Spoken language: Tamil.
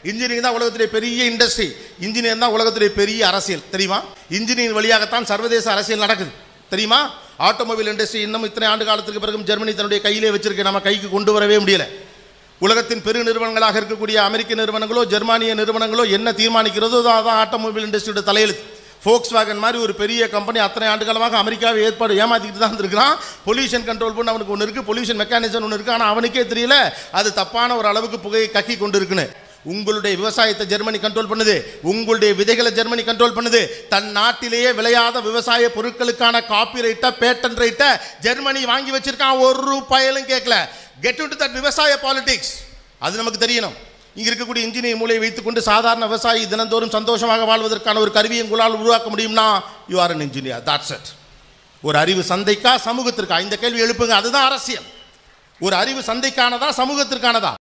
இன்ஜினியரிங் தான் உலகத்திலே பெரிய இண்டஸ்ட்ரி இன்ஜினியர் தான் உலகத்திலே பெரிய அரசியல் தெரியுமா இன்ஜினியரிங் வழியாகத்தான் சர்வதேச அரசியல் நடக்குது தெரியுமா ஆட்டோமொபைல் இண்டஸ்ட்ரி இன்னும் இத்தனை ஆண்டு காலத்துக்கு பிறகு ஜெர்மனி தன்னுடைய கையிலே வச்சிருக்க நம்ம கைக்கு கொண்டு வரவே முடியல உலகத்தின் பெரு நிறுவனங்களாக இருக்கக்கூடிய அமெரிக்க நிறுவனங்களோ ஜெர்மானிய நிறுவனங்களோ என்ன தீர்மானிக்கிறதோ அதான் ஆட்டோமொபைல் இண்டஸ்ட்ரியோட தலையெழுத்து ஃபோக்ஸ் வேகன் மாதிரி ஒரு பெரிய கம்பெனி அத்தனை ஆண்டு காலமாக அமெரிக்காவை ஏற்பாடு ஏமாத்திக்கிட்டு தான் இருந்திருக்கிறான் பொல்யூஷன் கண்ட்ரோல் பண்ண அவனுக்கு ஒன்று இருக்குது பொல்யூஷன் மெக்கானிசம் ஒன்று இருக்குது ஆனால் அவனுக்கே தெரியல அது தப்பான ஒரு அளவுக்கு புகையை கக்கி கொண்டு இருக்குன்னு உங்களுடைய விவசாயத்தை ஜெர்மனி கண்ட்ரோல் பண்ணுது உங்களுடைய விதைகளை ஜெர்மனி கண்ட்ரோல் பண்ணுது தன் நாட்டிலேயே விளையாத விவசாய பொருட்களுக்கான காப்பி ரைட்டை பேட்டன் ரைட்டை ஜெர்மனி வாங்கி வச்சிருக்கான் ஒரு ரூபாயிலும் கேட்கல கெட் டு தட் விவசாய பாலிடிக்ஸ் அது நமக்கு தெரியணும் இங்க இருக்கக்கூடிய இன்ஜினியர் மூலையை வைத்துக்கொண்டு சாதாரண விவசாயி தினந்தோறும் சந்தோஷமாக வாழ்வதற்கான ஒரு கருவியை உங்களால் உருவாக்க முடியும்னா you are an engineer that's it ஒரு அறிவு சந்தைக்கா சமூகத்திற்கா இந்த கேள்வி எழுப்புங்க அதுதான் அரசியல் ஒரு அறிவு சந்தைக்கானதா சமூகத்திற்கானதா